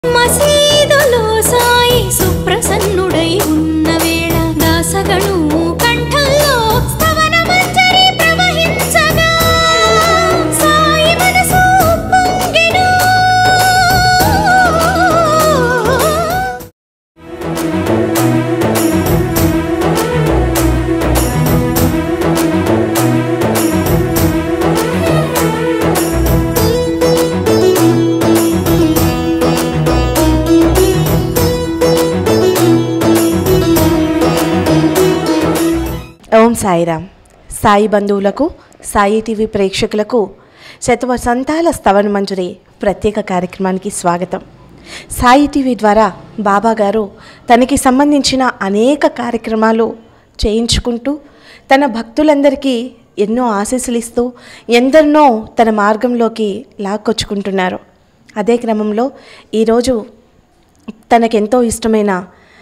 మసీదులో సాయి సుప్రసన్నుడై ఉన్న వేళ దాసగణు కంఠంలో స్తవన మంజరి ప్రవహించగా సాయి మనసు పొంగెను ఓం సాయిరామ్ సాయి బంధువులకు సాయి టీవీ ప్రేక్షకులకు శతవసంతాల స్తవన మంజురి ప్రత్యేక కార్యక్రమానికి స్వాగతం సాయి టీవీ ద్వారా బాబా గారు తనకి సంబంధించిన అనేక కార్యక్రమాలు చేయించుకుంటూ తన భక్తులందరికీ ఎన్నో ఆశీస్సులు ఇస్తూ ఎందరినో తన మార్గంలోకి లాక్కొచ్చుకుంటున్నారు అదే క్రమంలో ఈరోజు తనకెంతో ఇష్టమైన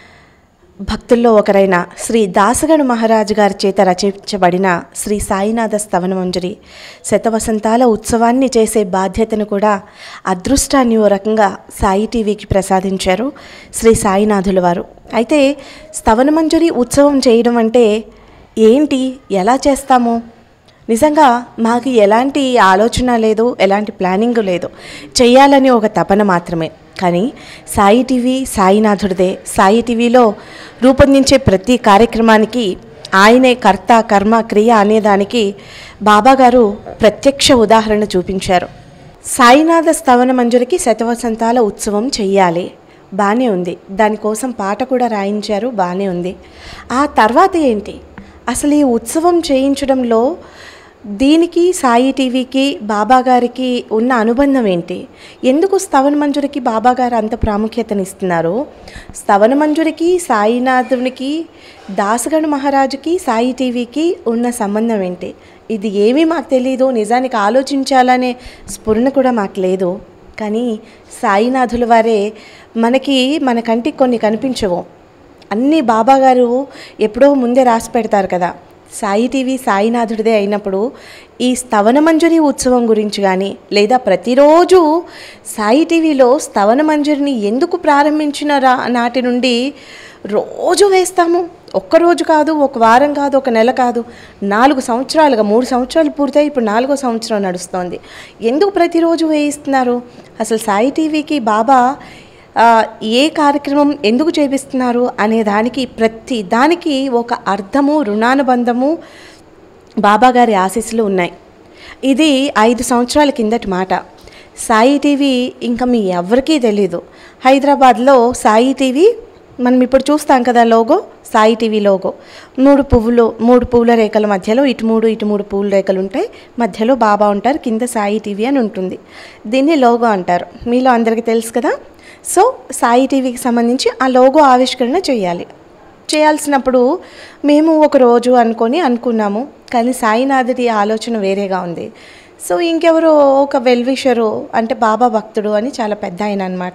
భక్తుల్లో ఒకరైన శ్రీ దాసగణ మహారాజు గారి చేత రచించబడిన శ్రీ సాయినాథ స్తవన మంజరి శతవసంతాల ఉత్సవాన్ని చేసే బాధ్యతను కూడా అదృష్టాన్ని ఓ రకంగా సాయి టీవీకి ప్రసాదించారు శ్రీ సాయినాథుల వారు అయితే స్తవన మంజరి ఉత్సవం చేయడం అంటే ఏంటి ఎలా చేస్తాము నిజంగా మాకు ఎలాంటి ఆలోచన లేదు ఎలాంటి ప్లానింగ్ లేదు చెయ్యాలని ఒక తపన మాత్రమే కానీ సాయి టీవీ సాయినాథుడిదే సాయి టీవీలో రూపొందించే ప్రతి కార్యక్రమానికి ఆయనే కర్త కర్మ క్రియ అనేదానికి బాబా గారు ప్రత్యక్ష ఉదాహరణ చూపించారు సాయినాథ స్తవన మంజురికి శతవసంతాల ఉత్సవం చెయ్యాలి బాగానే ఉంది దానికోసం పాట కూడా రాయించారు బాగానే ఉంది ఆ తర్వాత ఏంటి అసలు ఈ ఉత్సవం చేయించడంలో దీనికి సాయి టీవీకి బాబా గారికి ఉన్న అనుబంధం ఏంటి ఎందుకు స్తవన మంజురికి బాబా గారు అంత ప్రాముఖ్యతనిస్తున్నారు స్తవన మంజురికి సాయినాథునికి దాసగణ మహారాజుకి సాయి టీవీకి ఉన్న సంబంధం ఏంటి ఇది ఏమీ మాకు తెలియదు నిజానికి ఆలోచించాలనే స్ఫురణ కూడా మాకు లేదు కానీ సాయినాథుల వారే మనకి మన కంటికి కొన్ని కనిపించవు అన్నీ బాబా గారు ఎప్పుడో ముందే రాసి పెడతారు కదా సాయి టీవీ సాయినాథుడిదే అయినప్పుడు ఈ స్తవన మంజరి ఉత్సవం గురించి కానీ లేదా ప్రతిరోజు సాయి టీవీలో స్తవన మంజరిని ఎందుకు ప్రారంభించిన రా నాటి నుండి రోజు వేస్తాము ఒక్కరోజు కాదు ఒక వారం కాదు ఒక నెల కాదు నాలుగు సంవత్సరాలుగా మూడు సంవత్సరాలు పూర్తయి ఇప్పుడు నాలుగో సంవత్సరం నడుస్తోంది ఎందుకు ప్రతిరోజు వేయిస్తున్నారు అసలు సాయి టీవీకి బాబా ఆ, ఏ కార్యక్రమం ఎందుకు చేపిస్తున్నారు అనే దానికి ప్రతి దానికి ఒక అర్థము రుణానుబంధము బాబాగారి ఆశీస్సులు ఉన్నాయి ఇది ఐదు సంవత్సరాల కిందటి మాట సాయి టీవీ ఇంకా మీ ఎవరికీ తెలీదు హైదరాబాద్లో సాయి టీవీ మనం ఇప్పుడు చూస్తాం కదా లోగో సాయి టీవీ లోగో మూడు పువ్వులు మూడు పువ్వుల రేఖల మధ్యలో ఇటు మూడు ఇటు మూడు పువ్వుల రేఖలు ఉంటాయి మధ్యలో బాబా ఉంటారు కింద సాయి టీవీ అని ఉంటుంది దీన్ని లోగో అంటారు మీలో అందరికీ తెలుసు కదా సో సాయి టీవీకి సంబంధించి ఆ లోగో ఆవిష్కరణ చేయాలి చేయాల్సినప్పుడు మేము ఒక రోజు అనుకొని అనుకున్నాము కానీ సాయినాథుడి ఆలోచన వేరేగా ఉంది సో ఇంకెవరో ఒక వెల్విషరు అంటే బాబా భక్తుడు అని చాలా పెద్ద ఆయన అనమాట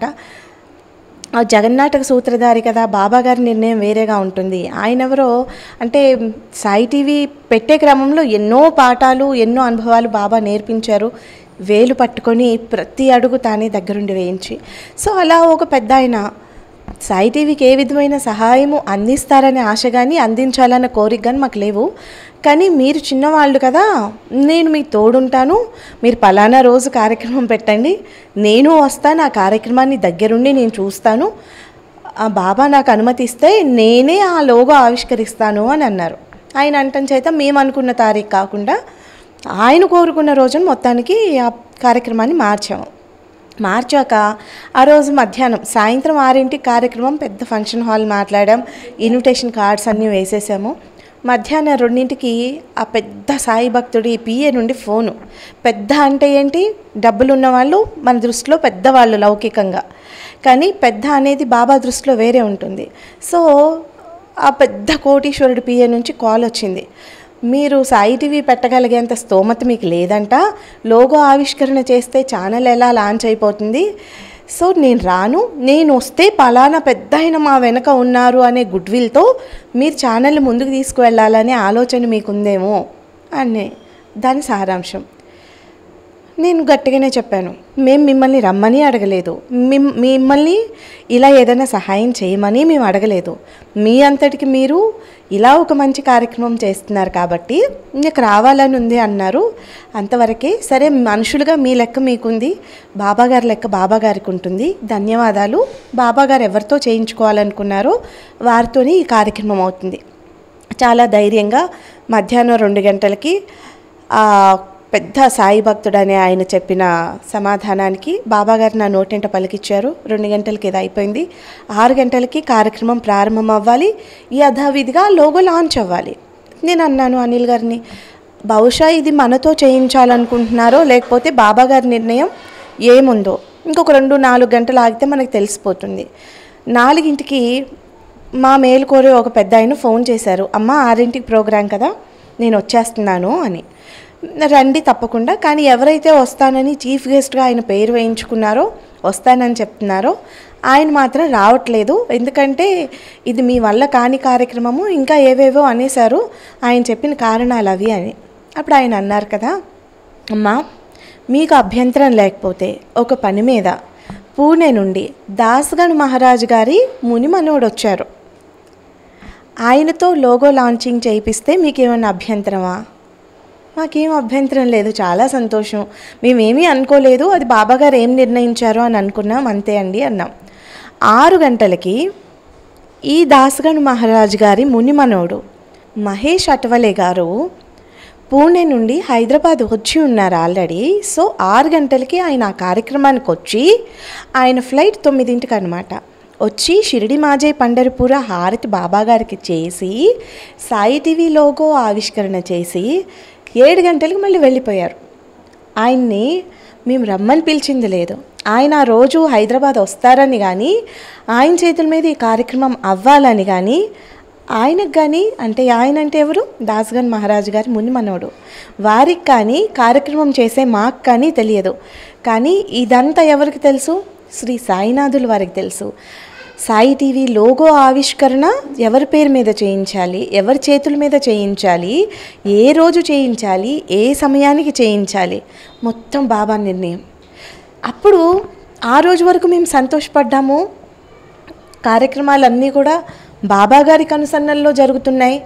ఆ జగన్నాటక సూత్రధారి కదా బాబా గారి నిర్ణయం వేరేగా ఉంటుంది ఆయన ఎవరో అంటే సాయి టీవీ పెట్టే క్రమంలో ఎన్నో పాఠాలు ఎన్నో అనుభవాలు బాబా నేర్పించారు వేలు పట్టుకొని ప్రతి అడుగు తానే దగ్గరుండి వేయించి సో అలా ఒక పెద్ద ఆయన సాయి టీవీకి ఏ విధమైన సహాయము అందిస్తారనే ఆశ కానీ అందించాలన్న కోరిక కానీ మాకు లేవు కానీ మీరు చిన్నవాళ్ళు కదా నేను మీకు తోడుంటాను మీరు పలానా రోజు కార్యక్రమం పెట్టండి నేను వస్తాను ఆ కార్యక్రమాన్ని దగ్గరుండి నేను చూస్తాను ఆ బాబా నాకు అనుమతిస్తే నేనే ఆ లోగో ఆవిష్కరిస్తాను అని అన్నారు ఆయన అంటం చేత మేము అనుకున్న తారీఖు కాకుండా ఆయన కోరుకున్న రోజున మొత్తానికి ఆ కార్యక్రమాన్ని మార్చాము మార్చాక ఆ రోజు మధ్యాహ్నం సాయంత్రం ఆరింటికి కార్యక్రమం పెద్ద ఫంక్షన్ హాల్ మాట్లాడాం ఇన్విటేషన్ కార్డ్స్ అన్నీ వేసేసాము మధ్యాహ్నం రెండింటికి ఆ పెద్ద సాయి భక్తుడి పిఏ నుండి ఫోను పెద్ద అంటే ఏంటి డబ్బులు ఉన్న వాళ్ళు మన దృష్టిలో పెద్దవాళ్ళు లౌకికంగా కానీ పెద్ద అనేది బాబా దృష్టిలో వేరే ఉంటుంది సో ఆ పెద్ద కోటీశ్వరుడి పిఏ నుంచి కాల్ వచ్చింది మీరు సాయి టీవీ పెట్టగలిగేంత స్తోమత మీకు లేదంట లోగో ఆవిష్కరణ చేస్తే ఛానల్ ఎలా లాంచ్ అయిపోతుంది సో నేను రాను నేను వస్తే పలానా పెద్ద ఆయన మా వెనక ఉన్నారు అనే గుడ్ విల్తో మీరు ఛానల్ ముందుకు తీసుకువెళ్ళాలనే ఆలోచన మీకుందేమో అనే దాని సారాంశం నేను గట్టిగానే చెప్పాను మేము మిమ్మల్ని రమ్మని అడగలేదు మిమ్ మిమ్మల్ని ఇలా ఏదైనా సహాయం చేయమని మేము అడగలేదు మీ అంతటికి మీరు ఇలా ఒక మంచి కార్యక్రమం చేస్తున్నారు కాబట్టి మీకు రావాలని ఉంది అన్నారు అంతవరకే సరే మనుషులుగా మీ లెక్క మీకుంది బాబాగారి లెక్క బాబాగారికి ఉంటుంది ధన్యవాదాలు బాబాగారు ఎవరితో చేయించుకోవాలనుకున్నారో వారితోనే ఈ కార్యక్రమం అవుతుంది చాలా ధైర్యంగా మధ్యాహ్నం రెండు గంటలకి ఆ పెద్ద సాయి భక్తుడు అనే ఆయన చెప్పిన సమాధానానికి బాబాగారు నా నోటెంట పలికిచ్చారు రెండు గంటలకి ఇది అయిపోయింది ఆరు గంటలకి కార్యక్రమం ప్రారంభం అవ్వాలి యథావిధిగా లోగో లాంచ్ అవ్వాలి నేను అన్నాను అనిల్ గారిని బహుశా ఇది మనతో చేయించాలనుకుంటున్నారో లేకపోతే బాబాగారి నిర్ణయం ఏముందో ఇంకొక రెండు నాలుగు గంటలు ఆగితే మనకు తెలిసిపోతుంది నాలుగింటికి మా మేలు కోరే ఒక పెద్ద ఆయన ఫోన్ చేశారు అమ్మ ఆరింటికి ప్రోగ్రాం కదా నేను వచ్చేస్తున్నాను అని రండి తప్పకుండా కానీ ఎవరైతే వస్తానని చీఫ్ గెస్ట్గా ఆయన పేరు వేయించుకున్నారో వస్తానని చెప్తున్నారో ఆయన మాత్రం రావట్లేదు ఎందుకంటే ఇది మీ వల్ల కాని కార్యక్రమము ఇంకా ఏవేవో అనేశారు ఆయన చెప్పిన కారణాలు అవి అని అప్పుడు ఆయన అన్నారు కదా అమ్మా మీకు అభ్యంతరం లేకపోతే ఒక పని మీద పూణే నుండి దాస్గణ్ మహారాజ్ గారి ముని మనోడు వచ్చారు ఆయనతో లోగో లాంచింగ్ చేయిస్తే మీకేమైనా అభ్యంతరమా మాకేం అభ్యంతరం లేదు చాలా సంతోషం మేమేమీ అనుకోలేదు అది బాబాగారు ఏం నిర్ణయించారో అని అనుకున్నాం అంతే అండి అన్నాం ఆరు గంటలకి ఈ దాసగణ్ మహారాజ్ గారి ముని మనోడు మహేష్ అటవలే గారు పూణే నుండి హైదరాబాద్ వచ్చి ఉన్నారు ఆల్రెడీ సో ఆరు గంటలకి ఆయన ఆ కార్యక్రమానికి వచ్చి ఆయన ఫ్లైట్ తొమ్మిదింటికి అనమాట వచ్చి షిరిడి మాజే పండరిపుర హారతి బాబాగారికి చేసి సాయి టీవీ లోగో ఆవిష్కరణ చేసి ఏడు గంటలకు మళ్ళీ వెళ్ళిపోయారు ఆయన్ని మేము రమ్మని పిలిచింది లేదు ఆయన ఆ రోజు హైదరాబాద్ వస్తారని కానీ ఆయన చేతుల మీద ఈ కార్యక్రమం అవ్వాలని కానీ ఆయనకు కానీ అంటే ఆయన అంటే ఎవరు దాస్గన్ మహారాజు గారి ముని మనోడు వారికి కానీ కార్యక్రమం చేసే మాకు కానీ తెలియదు కానీ ఇదంతా ఎవరికి తెలుసు శ్రీ సాయినాథులు వారికి తెలుసు సాయి టీవీ లోగో ఆవిష్కరణ ఎవరి పేరు మీద చేయించాలి ఎవరి చేతుల మీద చేయించాలి ఏ రోజు చేయించాలి ఏ సమయానికి చేయించాలి మొత్తం బాబా నిర్ణయం అప్పుడు ఆ రోజు వరకు మేము సంతోషపడ్డాము కార్యక్రమాలన్నీ కూడా బాబా గారి కనుసన్నల్లో జరుగుతున్నాయి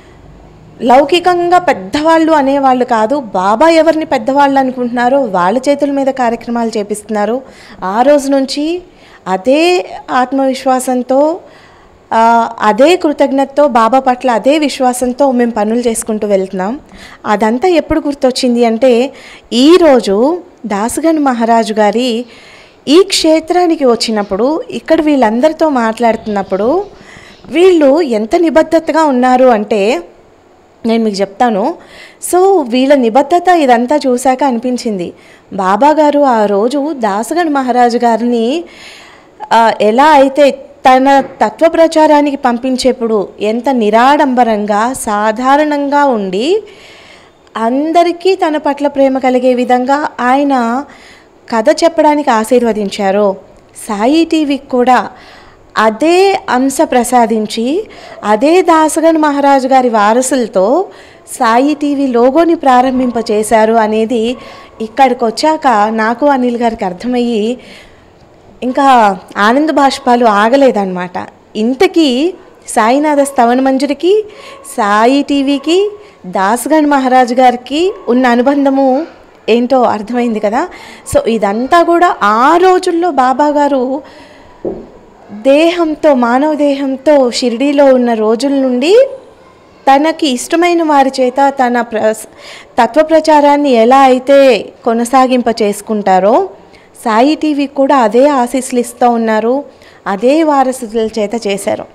లౌకికంగా పెద్దవాళ్ళు అనేవాళ్ళు కాదు బాబా ఎవరిని పెద్దవాళ్ళు అనుకుంటున్నారో వాళ్ళ చేతుల మీద కార్యక్రమాలు చేపిస్తున్నారు ఆ రోజు నుంచి అదే ఆత్మవిశ్వాసంతో ఆ, అదే కృతజ్ఞతతో బాబా పట్ల అదే విశ్వాసంతో మేము పనులు చేసుకుంటూ వెళ్తున్నాం అదంతా ఎప్పుడు గుర్తొచ్చింది అంటే ఈరోజు దాసగన్ మహారాజు గారి ఈ క్షేత్రానికి వచ్చినప్పుడు ఇక్కడ వీళ్ళందరితో మాట్లాడుతున్నప్పుడు వీళ్ళు ఎంత నిబద్ధతగా ఉన్నారు అంటే నేను మీకు చెప్తాను సో వీళ్ళ నిబద్ధత ఇదంతా చూశాక అనిపించింది బాబా గారు ఆ రోజు దాసగణ్ మహారాజు గారిని ఆ, ఎలా అయితే తన తత్వ ప్రచారానికి పంపించేప్పుడు ఎంత నిరాడంబరంగా సాధారణంగా ఉండి అందరికీ తన పట్ల ప్రేమ కలిగే విధంగా ఆయన కథ చెప్పడానికి ఆశీర్వదించారో సాయి టీవీకి కూడా అదే అంశ ప్రసాదించి అదే దాసగన్ మహారాజు గారి వారసులతో సాయి టీవీ లోగోని ప్రారంభింపచేశారు అనేది ఇక్కడికి వచ్చాక నాకు అనిల్ గారికి అర్థమయ్యి ఇంకా ఆనంద బాష్పాలు ఆగలేదన్నమాట ఇంతకీ సాయినాథ స్తవన మంజరికి సాయి టీవీకి దాస్గణ్ మహారాజు గారికి ఉన్న అనుబంధము ఏంటో అర్థమైంది కదా సో ఇదంతా కూడా ఆ రోజుల్లో బాబా గారు దేహంతో మానవ దేహంతో షిరిడీలో ఉన్న రోజుల నుండి తనకి ఇష్టమైన వారి చేత తన ప్ర తత్వ ప్రచారాన్ని ఎలా అయితే కొనసాగింప చేసుకుంటారో సాయి టీవీ కూడా అదే ఆశీస్సులు ఇస్తూ ఉన్నారు అదే వారసుల చేత చేశారు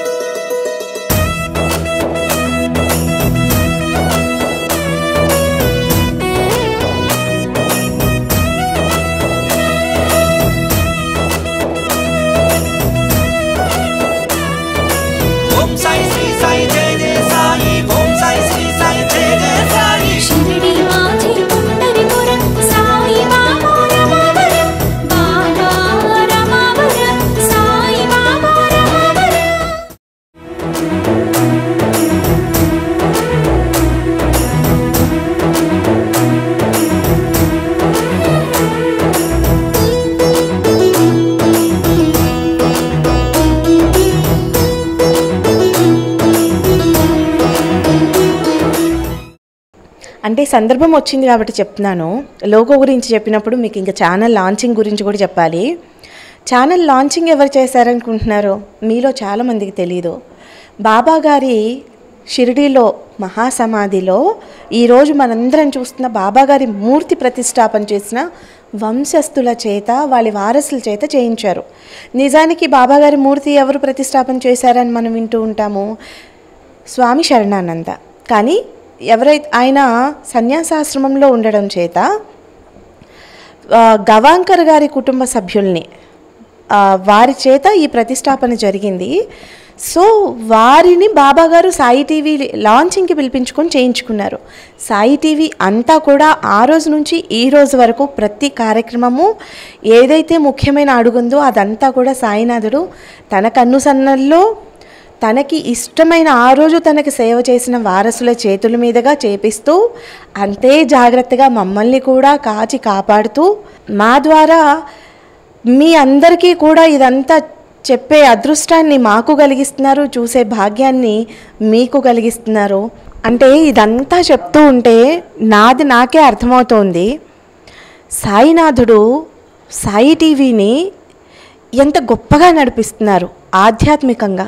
ఓం సాయి శ్రీ సాయి జయ జయ సాయి ఓం సాయి శ్రీ సాయి జయ జయ సాయి షిరిడి మాజీ పుండరిపుర సాయి బాబా రమావర బాబా రమావర సాయి బాబా రమావర అంటే సందర్భం వచ్చింది కాబట్టి చెప్తున్నాను లోగో గురించి చెప్పినప్పుడు మీకు ఇంకా ఛానల్ లాంచింగ్ గురించి కూడా చెప్పాలి ఛానల్ లాంచింగ్ ఎవరు చేశారనుకుంటున్నారు మీలో చాలామందికి తెలియదు బాబా గారి షిరిడీలో మహాసమాధిలో ఈరోజు మనందరం చూస్తున్న బాబా గారి మూర్తి ప్రతిష్టాపన చేసిన వంశస్థుల చేత వాళ్ళ వారసుల చేత చేయించారు నిజానికి బాబా గారి మూర్తి ఎవరు ప్రతిష్టాపన చేశారని మనం వింటూ ఉంటాము స్వామి శరణానంద కానీ ఎవరైతే ఆయన సన్యాసాశ్రమంలో ఉండడం చేత ఆ, గవాంకర్ గారి కుటుంబ సభ్యుల్ని ఆ, వారి చేత ఈ ప్రతిష్టాపన జరిగింది సో వారిని బాబా గారు సాయి టీవీ లాంచింగ్కి పిలిపించుకొని చేయించుకున్నారు సాయి టీవీ అంతా కూడా ఆ రోజు నుంచి ఈ రోజు వరకు ప్రతి కార్యక్రమము ఏదైతే ముఖ్యమైన అడుగుందో అదంతా కూడా సాయినాథుడు తన కన్నుసన్నల్లో తనకి ఇష్టమైన ఆ రోజు తనకి సేవ చేసిన వారసుల చేతుల మీదుగా చేపిస్తూ అంతే జాగ్రత్తగా మమ్మల్ని కూడా కాచి కాపాడుతూ మా ద్వారా మీ అందరికీ కూడా ఇదంతా చెప్పే అదృష్టాన్ని మాకు కలిగిస్తున్నారు చూసే భాగ్యాన్ని మీకు కలిగిస్తున్నారు అంటే ఇదంతా చెప్తూ ఉంటే నాది నాకే అర్థమవుతోంది సాయినాథుడు సాయి టీవీని ఎంత గొప్పగా నడిపిస్తున్నారు ఆధ్యాత్మికంగా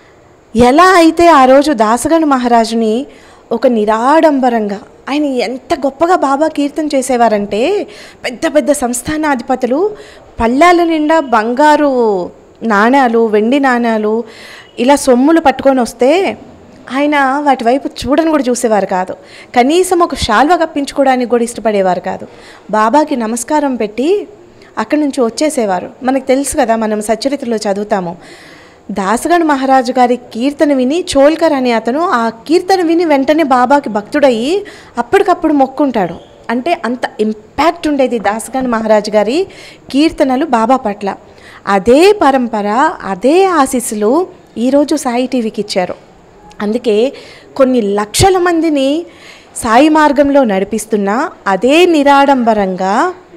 ఎలా అయితే ఆ రోజు దాసగను మహారాజుని ఒక నిరాడంబరంగా ఆయన ఎంత గొప్పగా బాబా కీర్తన చేసేవారంటే పెద్ద పెద్ద సంస్థానాధిపతులు పళ్ళాల నిండా బంగారు నాణాలు వెండి నాణాలు ఇలా సొమ్ములు పట్టుకొని వస్తే ఆయన వాటి వైపు చూడని కూడా చూసేవారు కాదు కనీసం ఒక శాల్వ కప్పించుకోవడానికి కూడా ఇష్టపడేవారు కాదు బాబాకి నమస్కారం పెట్టి అక్కడి నుంచి వచ్చేసేవారు మనకు తెలుసు కదా మనం సచ్చరిత్రలో చదువుతాము దాసగణ్ మహారాజు గారి కీర్తన విని చోల్కర్ అనే అతను ఆ కీర్తన విని వెంటనే బాబాకి భక్తుడయ్యి అప్పటికప్పుడు మొక్కుంటాడు అంటే అంత ఇంపాక్ట్ ఉండేది దాసగణ్ మహారాజు గారి కీర్తనలు బాబా పట్ల అదే పరంపర అదే ఆశీస్సులు ఈరోజు సాయి టీవీకి ఇచ్చారు అందుకే కొన్ని లక్షల మందిని సాయి మార్గంలో నడిపిస్తున్న అదే నిరాడంబరంగా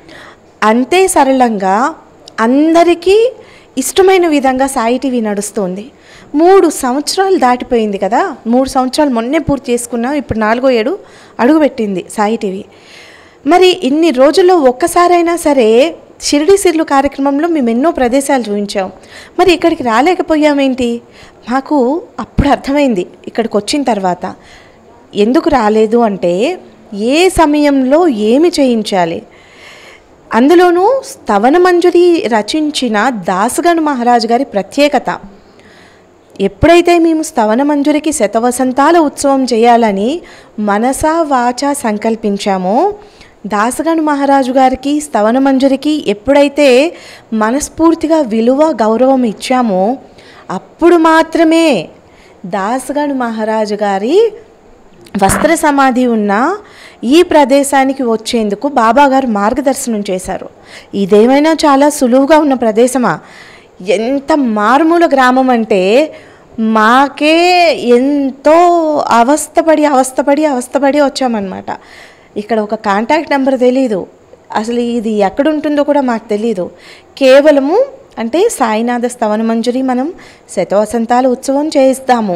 అంతే సరళంగా అందరికీ ఇష్టమైన విధంగా సాయి టీవీ నడుస్తుంది మూడు సంవత్సరాలు దాటిపోయింది కదా మూడు సంవత్సరాలు మొన్నే పూర్తి చేసుకున్నాం ఇప్పుడు నాలుగో ఏడు అడుగుపెట్టింది సాయి టీవీ మరి ఇన్ని రోజుల్లో ఒక్కసారైనా సరే షిరిడి సిర్లు కార్యక్రమంలో మేము ఎన్నో ప్రదేశాలు చూపించాం మరి ఇక్కడికి రాలేకపోయామేంటి మాకు అప్పుడు అర్థమైంది ఇక్కడికి వచ్చిన తర్వాత ఎందుకు రాలేదు అంటే ఏ సమయంలో ఏమి చేయించాలి అందులోనూ స్తవన మంజరి రచించిన దాసగను మహారాజు గారి ప్రత్యేకత ఎప్పుడైతే మేము స్తవన మంజురికి శతవసంతాల ఉత్సవం చేయాలని మనసా వాచ సంకల్పించామో దాసగను మహారాజు గారికి స్తవన మంజురికి ఎప్పుడైతే మనస్ఫూర్తిగా విలువ గౌరవం ఇచ్చామో అప్పుడు మాత్రమే దాసగను మహారాజు గారి వస్త్ర సమాధి ఉన్న ఈ ప్రదేశానికి వచ్చేందుకు బాబా గారు మార్గదర్శనం చేశారు ఇదేమైనా చాలా సులువుగా ఉన్న ప్రదేశమా ఎంత మారుమూల గ్రామం అంటే మాకే ఎంతో అవస్థపడి అవస్థపడి అవస్థపడి వచ్చామన్నమాట ఇక్కడ ఒక కాంటాక్ట్ నెంబర్ తెలీదు అసలు ఇది ఎక్కడ ఉంటుందో కూడా మాకు తెలీదు కేవలము అంటే సాయినాథ స్తవన మంజరి మనం శతవసంతాల ఉత్సవం చేయిస్తాము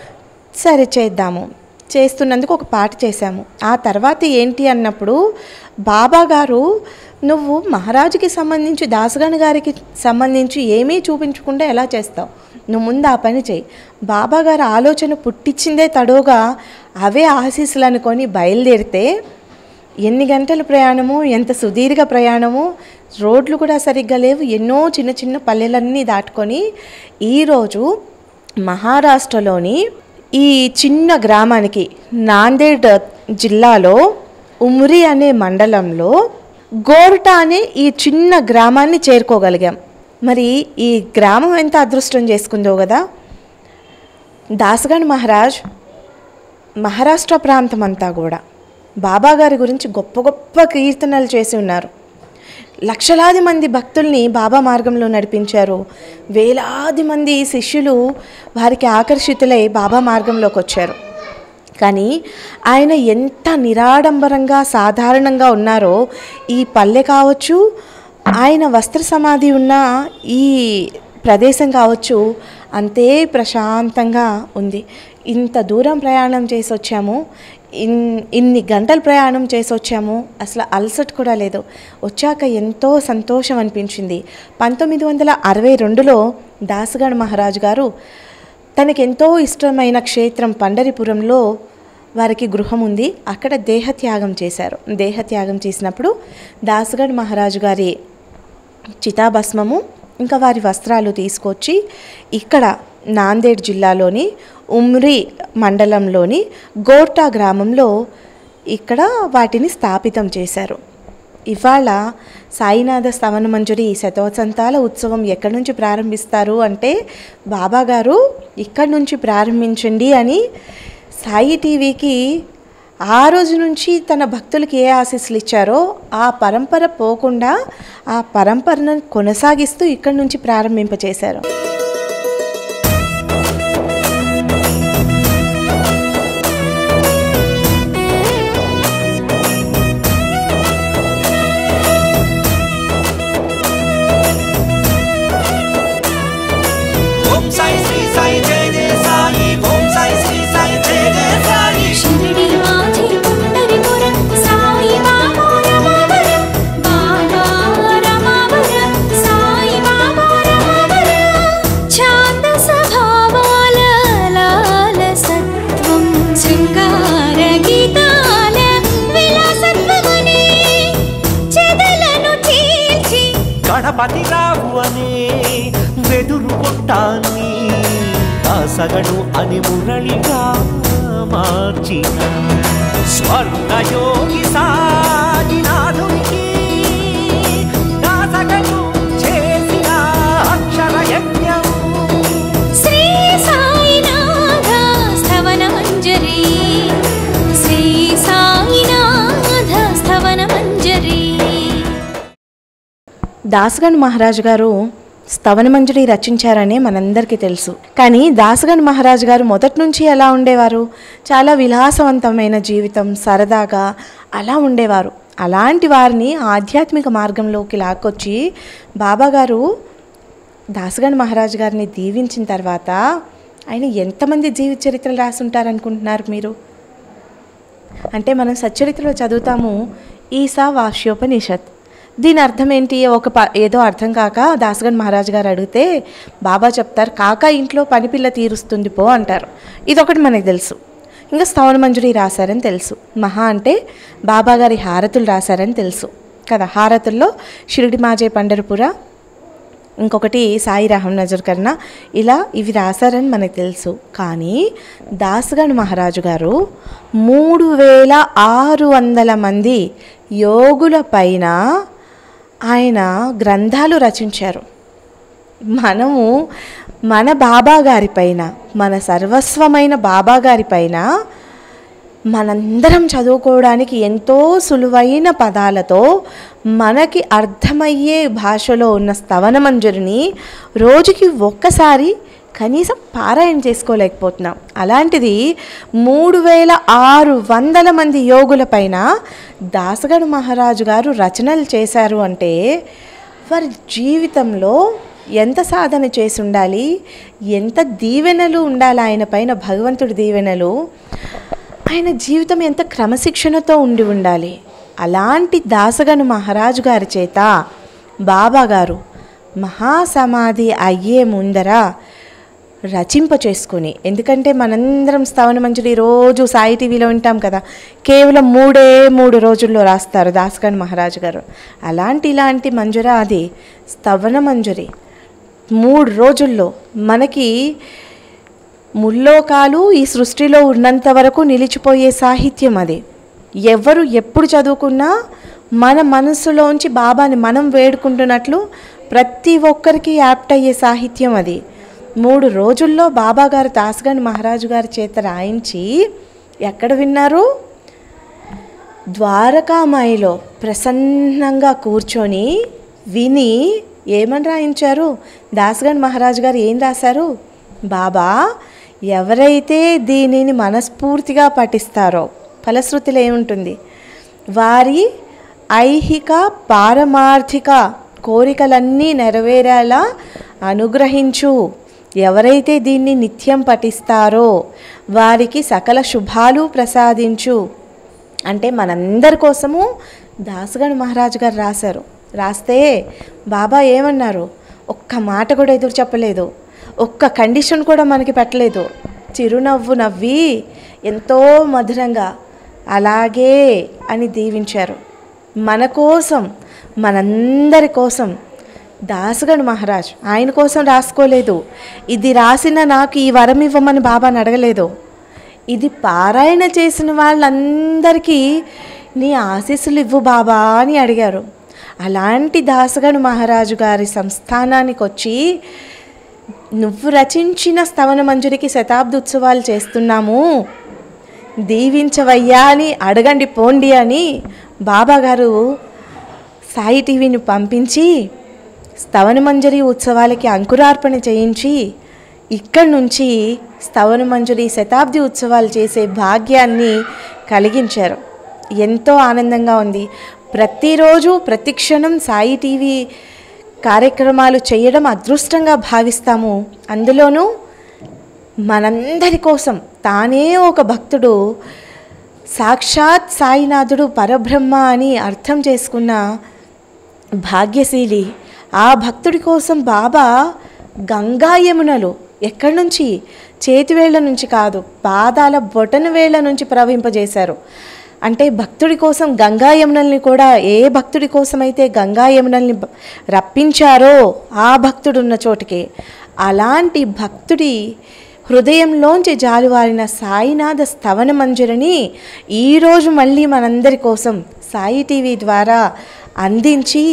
సరే చేద్దాము చేస్తున్నందుకు ఒక పాట చేశాము ఆ తర్వాత ఏంటి అన్నప్పుడు బాబా గారు నువ్వు మహారాజుకి సంబంధించి దాసగణ గారికి సంబంధించి ఏమీ చూపించకుండా ఎలా చేస్తావు నువ్వు ముందు ఆ పని చేయి బాబా గారు ఆలోచన పుట్టించిందే తడోగా అవే ఆశీస్సులు అనుకొని బయలుదేరితే ఎన్ని గంటల ప్రయాణము ఎంత సుదీర్ఘ ప్రయాణము రోడ్లు కూడా సరిగ్గా లేవు ఎన్నో చిన్న చిన్న పల్లెలన్నీ దాటుకొని ఈరోజు మహారాష్ట్రలోని ఈ చిన్న గ్రామానికి నాందేడ్ జిల్లాలో ఉమ్రి అనే మండలంలో గోర్ట అనే ఈ చిన్న గ్రామాన్ని చేరుకోగలిగాం మరి ఈ గ్రామం ఎంత అదృష్టం చేసుకుందో కదా దాసగణ్ మహారాజ్ మహారాష్ట్ర ప్రాంతం అంతా కూడా బాబా గారి గురించి గొప్ప గొప్ప కీర్తనలు చేసి ఉన్నారు లక్షలాది మంది భక్తుల్ని బాబా మార్గంలో నడిపించారు వేలాది మంది శిష్యులు వారికి ఆకర్షితులై బాబా మార్గంలోకి వచ్చారు కానీ ఆయన ఎంత నిరాడంబరంగా సాధారణంగా ఉన్నారో ఈ పల్లె కావచ్చు ఆయన వస్త్ర సమాధి ఉన్న ఈ ప్రదేశం కావచ్చు అంతే ప్రశాంతంగా ఉంది ఇంత దూరం ప్రయాణం చేసి వచ్చాము ఇన్ ఇన్ని గంటలు ప్రయాణం చేసి వచ్చాము అసలు అలసట కూడా లేదు వచ్చాక ఎంతో సంతోషం అనిపించింది పంతొమ్మిది వందల అరవై రెండులో దాసగఢ్ మహారాజు గారు తనకెంతో ఇష్టమైన క్షేత్రం పండరిపురంలో వారికి గృహం ఉంది అక్కడ దేహత్యాగం చేశారు దేహత్యాగం చేసినప్పుడు దాసగఢ్ మహారాజు గారి చితాభస్మము ఇంకా వారి వస్త్రాలు తీసుకొచ్చి ఇక్కడ నాందేడ్ జిల్లాలోని ఉమ్రి మండలంలోని గోర్టా గ్రామంలో ఇక్కడ వాటిని స్థాపితం చేశారు ఇవాళ సాయినాథ స్తవన మంజరి శతవసంతాల ఉత్సవం ఎక్కడి నుంచి ప్రారంభిస్తారు అంటే బాబా గారు ఇక్కడి నుంచి ప్రారంభించండి అని సాయి టీవీకి ఆ రోజు నుంచి తన భక్తులకి ఏ ఆశీస్సులు ఇచ్చారో ఆ పరంపర పోకుండా ఆ పరంపరను కొనసాగిస్తూ ఇక్కడి నుంచి ప్రారంభింపచేశారు ఓం సాయి శ్రీ సాయి జయ జయ సాయి ఓం సాయి శ్రీ సాయి జయ జయ సాయి शिरडी माझी पंढरीपुर साई बाबा रमावर बाबा रमावर साई बाबा रमावर छांद स्वभावाल लाल सत्वं శృంగార గీతాల విలాసత్వమనే చెదలను తీర్చి గణపతి రావు అనే వెదురు కొట్టాన్ని దాసగడు అని మురళిగా మార్చిన స్వర్ణయోగి సాగినాథునికి దాసగడు చేసిన అక్షర యజ్ఞం శ్రీ సాయినాథ స్థవన మంజరి శ్రీ సాయినాథ స్థవన మంజరి దాసగణ్ మహారాజు గారు స్తవన మంజరి రచించారని మనందరికీ తెలుసు కానీ దాసగణ్ మహారాజు గారు మొదటి నుంచి ఎలా ఉండేవారు చాలా విలాసవంతమైన జీవితం సరదాగా అలా ఉండేవారు అలాంటి వారిని ఆధ్యాత్మిక మార్గంలోకి లాక్కొచ్చి బాబా గారు దాసగణ్ మహారాజు గారిని దీవించిన తర్వాత ఆయన ఎంతమంది జీవిత చరిత్రలు రాసుంటారనుకుంటున్నారు మీరు అంటే మనం సచ్చరిత్రలో చదువుతాము ఈసా వాష్యోపనిషత్ దీని అర్థం ఏంటి ఒక ప ఏదో అర్థం కాక దాసగన్ మహారాజు గారు అడిగితే బాబా చెప్తారు కాక ఇంట్లో పనిపిల్ల తీరుస్తుంది పో అంటారు ఇదొకటి మనకు తెలుసు ఇంకా స్తవన మంజురి రాశారని తెలుసు మహా అంటే బాబా గారి హారతులు రాశారని తెలుసు కదా హారతుల్లో షిరిడి మాజే పండరపుర ఇంకొకటి సాయి రాహం నజర్ కర్ణ ఇలా ఇవి రాశారని మనకు తెలుసు కానీ దాసగణ్ మహారాజు గారు మూడు వేల ఆరు వందల మంది యోగుల పైన ఆయన గ్రంథాలు రచించారు మనము మన బాబా గారి పైన మన సర్వస్వమైన బాబా గారి పైన మనందరం చదువుకోవడానికి ఎంతో సులువైన పదాలతో మనకి అర్థమయ్యే భాషలో ఉన్న స్తవన మంజరిని రోజుకి ఒక్కసారి కనీసం పారాయణ చేసుకోలేకపోతున్నాం అలాంటిది మూడు వేల ఆరు వందల మంది యోగుల పైన దాసగడు మహారాజు గారు రచనలు చేశారు అంటే వారి జీవితంలో ఎంత సాధన చేసి ఉండాలి ఎంత దీవెనలు ఉండాలి ఆయన పైన భగవంతుడి దీవెనలు ఆయన జీవితం ఎంత క్రమశిక్షణతో ఉండి ఉండాలి అలాంటి దాసగను మహారాజు గారి చేత బాబా గారు మహాసమాధి అయ్యే ముందర రచింప చేసుకుని ఎందుకంటే మనందరం స్తవన మంజరి రోజు సాయి టీవీలో వింటాం కదా కేవలం మూడే మూడు రోజుల్లో రాస్తారు దాసగన్ మహారాజు గారు అలాంటి ఇలాంటి మంజుర అది స్తవన మంజరి మూడు రోజుల్లో మనకి ముల్లోకాలు ఈ సృష్టిలో ఉన్నంత వరకు నిలిచిపోయే సాహిత్యం అది ఎవరు ఎప్పుడు చదువుకున్నా మన మనసులోంచి బాబాని మనం వేడుకుంటున్నట్లు ప్రతి ఒక్కరికి యాప్ట్ అయ్యే సాహిత్యం అది మూడు రోజుల్లో బాబా గారు దాసగాని మహారాజు గారి చేత రాయించి ఎక్కడ విన్నారు ద్వారకామాయిలో ప్రసన్నంగా కూర్చొని విని ఏమని రాయించారు దాసగన్ మహారాజు గారు ఏం రాశారు బాబా ఎవరైతే దీనిని మనస్ఫూర్తిగా పఠిస్తారో ఫలశ్రుతిలో ఏముంటుంది వారి ఐహిక పారమార్థిక కోరికలన్నీ నెరవేరేలా అనుగ్రహించు ఎవరైతే దీన్ని నిత్యం పఠిస్తారో వారికి సకల శుభాలు ప్రసాదించు అంటే మనందరి కోసము దాసగణు మహారాజు గారు రాశారు రాస్తే బాబా ఏమన్నారు ఒక్క మాట కూడా ఎదురు చెప్పలేదు ఒక్క కండిషన్ కూడా మనకి పెట్టలేదు చిరునవ్వు నవ్వి ఎంతో మధురంగా అలాగే అని దీవించారు మన కోసం మనందరి కోసం దాసగణు మహారాజ్ ఆయన కోసం రాసుకోలేదు ఇది రాసిన నాకు ఈ వరం ఇవ్వమని బాబాని అడగలేదు ఇది పారాయణ చేసిన వాళ్ళందరికీ నీ ఆశీస్సులు ఇవ్వు బాబా అని అడిగారు అలాంటి దాసగణు మహారాజు గారి సంస్థానానికి వచ్చి నువ్వు రచించిన స్తవన మంజురికి శతాబ్ది ఉత్సవాలు చేస్తున్నాము దీవించవయ్యా అని అడగండి పోండి అని బాబా గారు సాయి టీవీని పంపించి స్తవన మంజరి ఉత్సవాలకి అంకురార్పణ చేయించి ఇక్కడి నుంచి స్తవన మంజరి శతాబ్ది ఉత్సవాలు చేసే భాగ్యాన్ని కలిగించారు ఎంతో ఆనందంగా ఉంది ప్రతిరోజు ప్రతి క్షణం సాయి టీవీ కార్యక్రమాలు చేయడం అదృష్టంగా భావిస్తాము అందులోనూ మనందరి కోసం తానే ఒక భక్తుడు సాక్షాత్ సాయినాథుడు పరబ్రహ్మ అని అర్థం చేసుకున్న భాగ్యశీలి ఆ భక్తుడి కోసం బాబా గంగా యమునలు ఎక్కడి నుంచి చేతివేళ్ల నుంచి కాదు పాదాల బొటన వేళ్ల నుంచి ప్రవహింపజేశారు అంటే భక్తుడి కోసం గంగా యమునల్ని కూడా ఏ భక్తుడి కోసమైతే గంగా యమునల్ని బ- రప్పించారో ఆ భక్తుడు ఉన్న చోటికి అలాంటి భక్తుడి హృదయంలోంచి జాలువారిన సాయినాథ స్తవన మంజరిని ఈరోజు మళ్ళీ మనందరి కోసం సాయి టీవీ ద్వారా అందించి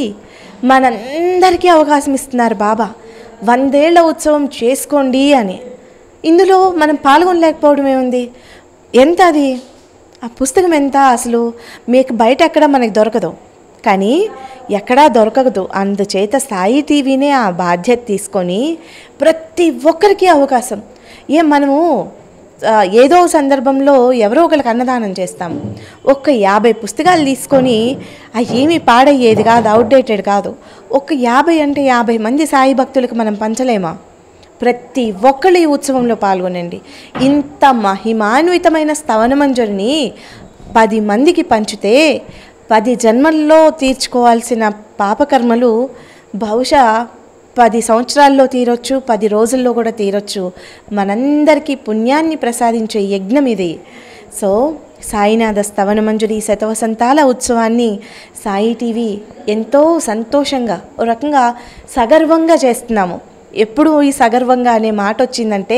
మనందరికీ అవకాశం ఇస్తున్నారు బాబా వందేళ్ల ఉత్సవం చేసుకోండి అని ఇందులో మనం పాల్గొనలేకపోవడం ఏముంది ఎంత అది ఆ పుస్తకం ఎంత అసలు మీకు బయట ఎక్కడ మనకి దొరకదు కానీ ఎక్కడా దొరకదు అందుచేత సాయి టీవీనే ఆ బాధ్యత తీసుకొని ప్రతి ఒక్కరికి అవకాశం ఏం మనము ఆ, ఏదో సందర్భంలో ఎవరో ఒకరికి అన్నదానం చేస్తాం ఒక్క యాభై పుస్తకాలు తీసుకొని అవి ఏమీ పాడయ్యేది కాదు అవుట్డేటెడ్ కాదు ఒక యాభై అంటే యాభై మంది సాయి భక్తులకు మనం పంచలేమా ప్రతి ఒక్కళ్ళు ఈ ఉత్సవంలో పాల్గొనండి ఇంత మహిమాన్వితమైన స్తవనమంజరిని పది మందికి పంచితే పది జన్మల్లో తీర్చుకోవాల్సిన పాపకర్మలు బహుశా పది సంవత్సరాల్లో తీరొచ్చు పది రోజుల్లో కూడా తీరొచ్చు మనందరికీ పుణ్యాన్ని ప్రసాదించే యజ్ఞం ఇది సో సాయినాథ స్తవన మంజురి శతవసంతాల ఉత్సవాన్ని సాయి టీవీ ఎంతో సంతోషంగా ఓ రకంగా సగర్వంగా చేస్తున్నాము ఎప్పుడు ఈ సగర్వంగా అనే మాట వచ్చిందంటే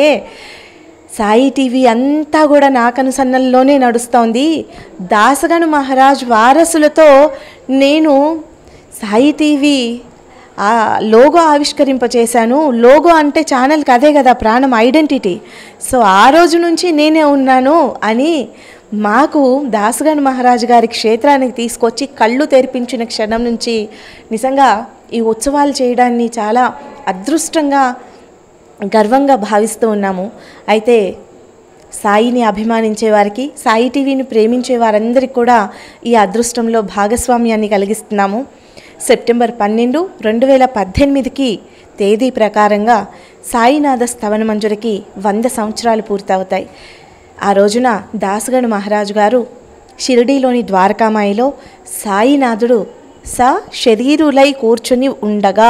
సాయి టీవీ అంతా కూడా నాకనుసన్నల్లోనే నడుస్తోంది దాసగను మహారాజ్ వారసులతో నేను సాయి టీవీ ఆ లోగో ఆవిష్కరింపచేశాను లోగో అంటే ఛానల్కి అదే కదా ప్రాణం ఐడెంటిటీ సో ఆ రోజు నుంచి నేనే ఉన్నాను అని మాకు దాసగన్ మహారాజు గారి క్షేత్రానికి తీసుకొచ్చి కళ్ళు తెరిపించిన క్షణం నుంచి నిజంగా ఈ ఉత్సవాలు చేయడాన్ని చాలా అదృష్టంగా గర్వంగా భావిస్తూ ఉన్నాము అయితే సాయిని అభిమానించే వారికి సాయి టీవీని ప్రేమించే వారందరికీ కూడా ఈ అదృష్టంలో భాగస్వామ్యాన్ని కలిగిస్తున్నాము సెప్టెంబర్ పన్నెండు రెండు వేల పద్దెనిమిదికి తేదీ ప్రకారంగా సాయినాథ స్తవన మంజురికి వంద సంవత్సరాలు పూర్తవుతాయి ఆ రోజున దాసగణ మహారాజు గారు షిరిడీలోని ద్వారకామాయిలో సాయినాథుడు స శరీరులై కూర్చుని ఉండగా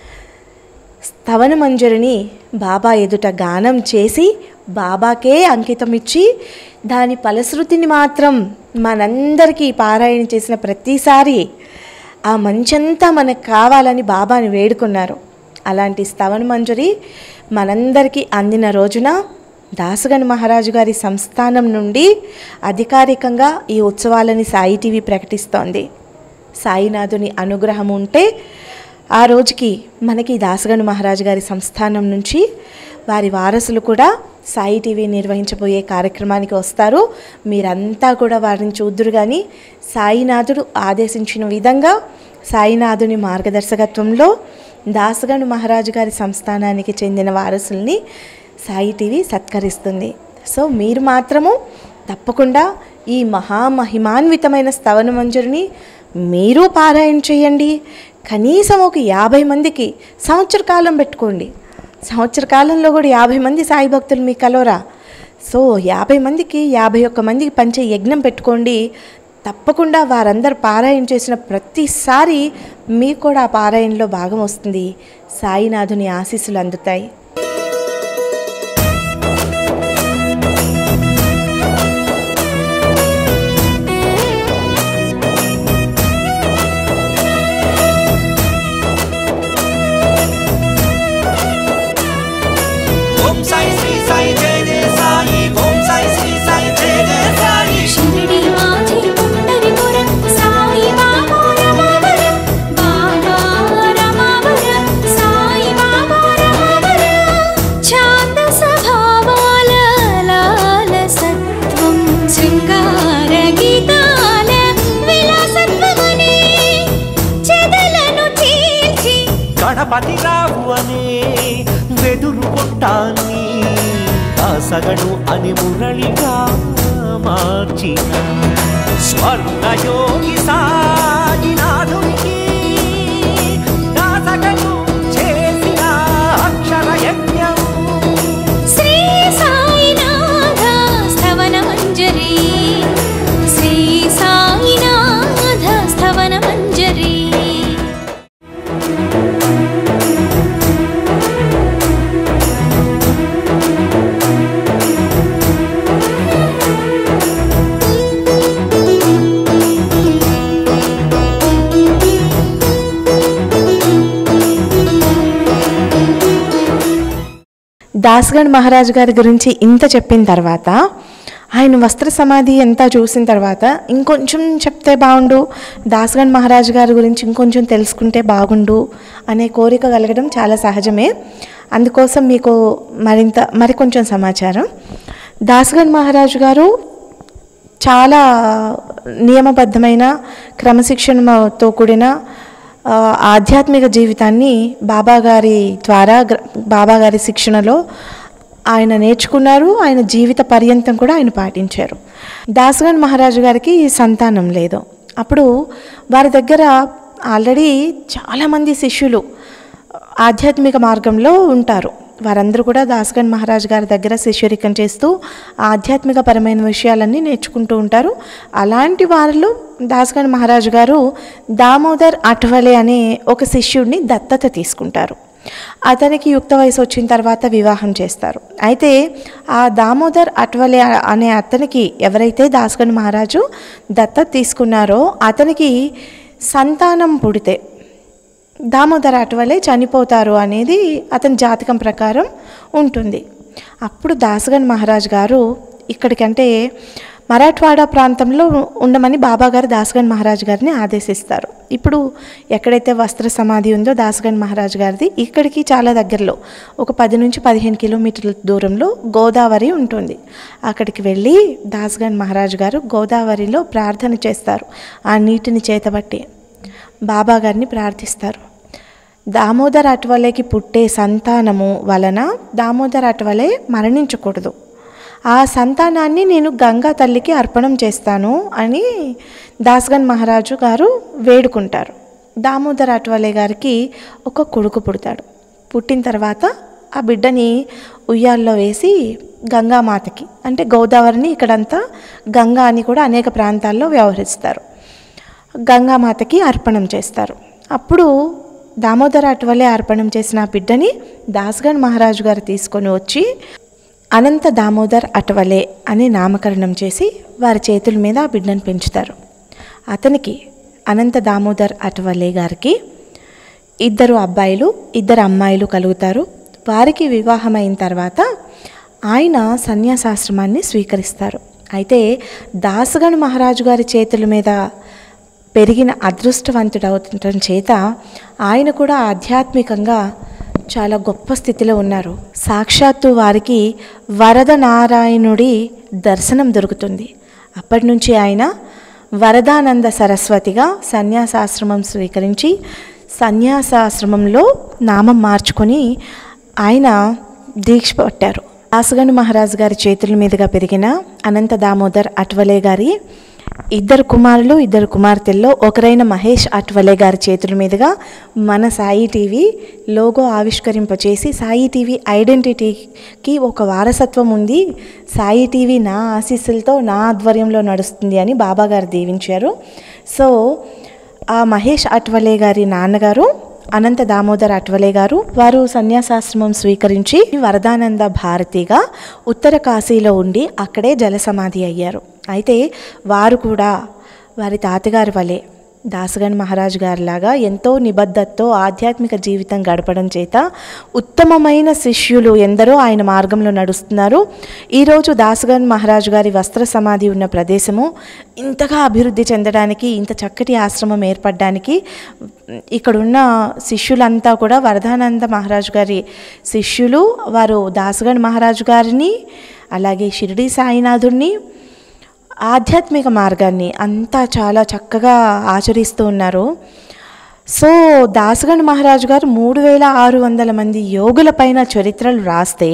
స్తవన మంజరిని బాబా ఎదుట గానం చేసి బాబాకే అంకితం ఇచ్చి దాని ఫలశ్రుతిని మాత్రం మనందరికీ పారాయణ చేసిన ప్రతిసారి ఆ మంచంతా మనకు కావాలని బాబాని వేడుకున్నారు అలాంటి స్తవన మంజరి మనందరికీ అందిన రోజున దాసగన్ మహారాజు గారి సంస్థానం నుండి అధికారికంగా ఈ ఉత్సవాలని సాయి టీవీ ప్రకటిస్తోంది సాయినాథుని అనుగ్రహం ఉంటే ఆ రోజుకి మనకి దాసగను మహారాజు గారి సంస్థానం నుంచి వారి వారసులు కూడా సాయి టీవీ నిర్వహించబోయే కార్యక్రమానికి వస్తారు మీరంతా కూడా వారిని చూద్దురు కానీ సాయినాథుడు ఆదేశించిన విధంగా సాయినాథుని మార్గదర్శకత్వంలో దాసగను మహారాజు గారి సంస్థానానికి చెందిన వారసుల్ని సాయి టీవీ సత్కరిస్తుంది సో మీరు మాత్రము తప్పకుండా ఈ మహామహిమాన్వితమైన స్తవన మంజరిని మీరు పారాయణ చేయండి కనీసం ఒక యాభై మందికి సంవత్సర కాలం పెట్టుకోండి సంవత్సర కాలంలో కూడా యాభై మంది సాయి భక్తులు మీకు కలవరా సో యాభై మందికి యాభై ఒక్క మందికి పంచే యజ్ఞం పెట్టుకోండి తప్పకుండా వారందరు పారాయణ చేసిన ప్రతిసారి మీకు కూడా ఆ పారాయణలో భాగం వస్తుంది సాయినాథుని ఆశీస్సులు అందుతాయి ఓం సాయి శ్రీ సాయి జయ జయ సాయి ఓం సాయి శ్రీ సాయి జయ జయ సాయి शिरडी माझे पंढरीपुर साई बाबा रमावर बाबा रमावर साई बाबा रमावर छांद स्वभावाल लाल सत्वं శృంగార గీతాల విలాసత్వమనే చెదలను చీల్చి గణపతి రావు అనే వెదురు కొట్టాన్ని దాసగడు అని మురళిగా మార్చిన స్వర్ణయోగి సాయినాథునికి దాసగడు చేసిన అక్షర యజ్ఞం శ్రీ సాయినాథ స్థవన మంజరి శ్రీ సాయినాథ స్థవన మంజరి దాస్గఢ్ మహారాజ్ గారి గురించి ఇంత చెప్పిన తర్వాత ఆయన వస్త్ర సమాధి అంతా చూసిన తర్వాత ఇంకొంచెం చెప్తే బాగుండు దాస్గఢ్ మహారాజ్ గారి గురించి ఇంకొంచెం తెలుసుకుంటే బాగుండు అనే కోరిక కలగడం చాలా సహజమే అందుకోసం మీకు మరింత మరికొంచెం సమాచారం దాస్గఢ్ మహారాజు గారు చాలా నియమబద్ధమైన క్రమశిక్షణతో కూడిన ఆ, ఆధ్యాత్మిక జీవితాన్ని బాబా గారి ద్వారా గ్ర- బాబా గారి శిక్షణలో ఆయన నేర్చుకున్నారు ఆయన జీవిత పర్యంతం కూడా ఆయన పాటించారు దాసగణ్ మహారాజు గారికి సంతానం లేదు అప్పుడు వారి దగ్గర ఆల్రెడీ చాలామంది శిష్యులు ఆధ్యాత్మిక మార్గంలో ఉంటారు వారందరూ కూడా దాసగణ్ మహారాజ్ గారి దగ్గర శిష్యరికం చేస్తూ ఆధ్యాత్మిక పరమైన విషయాలన్నీ నేర్చుకుంటూ ఉంటారు అలాంటి వారిలో దాసగణ్ మహారాజు గారు దామోదర్ అఠవలే అనే ఒక శిష్యుడిని దత్తత తీసుకుంటారు అతనికి యుక్త వయసు వచ్చిన తర్వాత వివాహం చేస్తారు అయితే ఆ దామోదర్ అట్వలే అనే అతనికి ఎవరైతే దాసగణ్ మహారాజు దత్తత తీసుకున్నారో అతనికి సంతానం పుడితే దామోదర అటవలే చనిపోతారు అనేది అతని జాతకం ప్రకారం ఉంటుంది అప్పుడు దాసగన్ మహారాజ్ గారు ఇక్కడికంటే మరాఠవాడ ప్రాంతంలో ఉండమని బాబా గారు దాసగన్ మహారాజ్ గారిని ఆదేశిస్తారు ఇప్పుడు ఎక్కడైతే వస్త్ర సమాధి ఉందో దాసగన్ మహారాజ్ గారిది ఇక్కడికి చాలా దగ్గరలో ఒక పది నుంచి పదిహేను కిలోమీటర్ల దూరంలో గోదావరి ఉంటుంది అక్కడికి వెళ్ళి దాసగన్ మహారాజ్ గారు గోదావరిలో ప్రార్థన చేస్తారు ఆ నీటిని చేతబట్టి బాబా గారిని ప్రార్థిస్తారు దామోదర్ అటవలేకి పుట్టే సంతానము వలన దామోదర్ అటవలే మరణించకూడదు ఆ సంతానాన్ని నేను గంగా తల్లికి అర్పణం చేస్తాను అని దాస్గన్ మహారాజు గారు వేడుకుంటారు దామోదర్ అటవలే గారికి ఒక కొడుకు పుడతాడు పుట్టిన తర్వాత ఆ బిడ్డని ఉయ్యాల్లో వేసి గంగామాతకి అంటే గోదావరిని ఇక్కడంతా గంగా అని కూడా అనేక ప్రాంతాల్లో వ్యవహరిస్తారు గంగామాతకి అర్పణం చేస్తారు అప్పుడు దామోదర అటవలే అర్పణం చేసిన ఆ బిడ్డని దాస్గణ్ మహారాజు గారు తీసుకొని వచ్చి అనంత దామోదర్ అటవలే అని నామకరణం చేసి వారి చేతుల మీద ఆ బిడ్డను పెంచుతారు అతనికి అనంత దామోదర్ అటవలే గారికి ఇద్దరు అబ్బాయిలు ఇద్దరు అమ్మాయిలు కలుగుతారు వారికి వివాహమైన తర్వాత ఆయన సన్యాసాశ్రమాన్ని స్వీకరిస్తారు అయితే దాసగణ్ మహారాజు గారి చేతుల మీద పెరిగిన అదృష్టవంతుడవటం చేత ఆయన కూడా ఆధ్యాత్మికంగా చాలా గొప్ప స్థితిలో ఉన్నారు సాక్షాత్తు వారికి వరద నారాయణుడి దర్శనం దొరుకుతుంది అప్పటి నుంచి ఆయన వరదానంద సరస్వతిగా సన్యాసాశ్రమం స్వీకరించి సన్యాసాశ్రమంలో నామం మార్చుకొని ఆయన దీక్ష పట్టారు దాసగణు మహారాజు గారి చేతుల మీదుగా పెరిగిన అనంత దామోదర్ అట్వలే గారి ఇద్దరు కుమారులు ఇద్దరు కుమార్తెల్లో ఒకరైన మహేష్ అట్వలే గారి చేతుల మీదుగా మన సాయి టీవీ లోగో ఆవిష్కరింపచేసి సాయి టీవీ ఐడెంటిటీకి ఒక వారసత్వం ఉంది సాయి టీవీ నా ఆశీస్సులతో నా ఆధ్వర్యంలో నడుస్తుంది అని బాబా గారు దీవించారు సో ఆ మహేష్ అట్వలే గారి నాన్నగారు అనంత దామోదర్ అట్వలే గారు వారు సన్యాసాశ్రమం స్వీకరించి వరదానంద భారతిగా ఉత్తర కాశీలో ఉండి అక్కడే జలసమాధి అయ్యారు అయితే వారు కూడా వారి తాతగారి వలె దాసగణ్ మహారాజ్ గారిలాగా ఎంతో నిబద్ధతతో ఆధ్యాత్మిక జీవితం గడపడం చేత ఉత్తమమైన శిష్యులు ఎందరో ఆయన మార్గంలో నడుస్తున్నారు ఈరోజు దాసగణ్ మహారాజ్ గారి వస్త్ర సమాధి ఉన్న ప్రదేశము ఇంతగా అభివృద్ధి చెందడానికి ఇంత చక్కటి ఆశ్రమం ఏర్పడడానికి ఇక్కడున్న శిష్యులంతా కూడా వరదానంద మహారాజు గారి శిష్యులు వారు దాసగణ్ మహారాజు గారిని అలాగే షిరిడి సాయినాథుడిని ఆధ్యాత్మిక మార్గాన్ని అంతా చాలా చక్కగా ఆచరిస్తూ ఉన్నారు సో దాసగణ్ మహారాజు గారు మూడు వేల ఆరు వందల మంది యోగుల పైన చరిత్రలు రాస్తే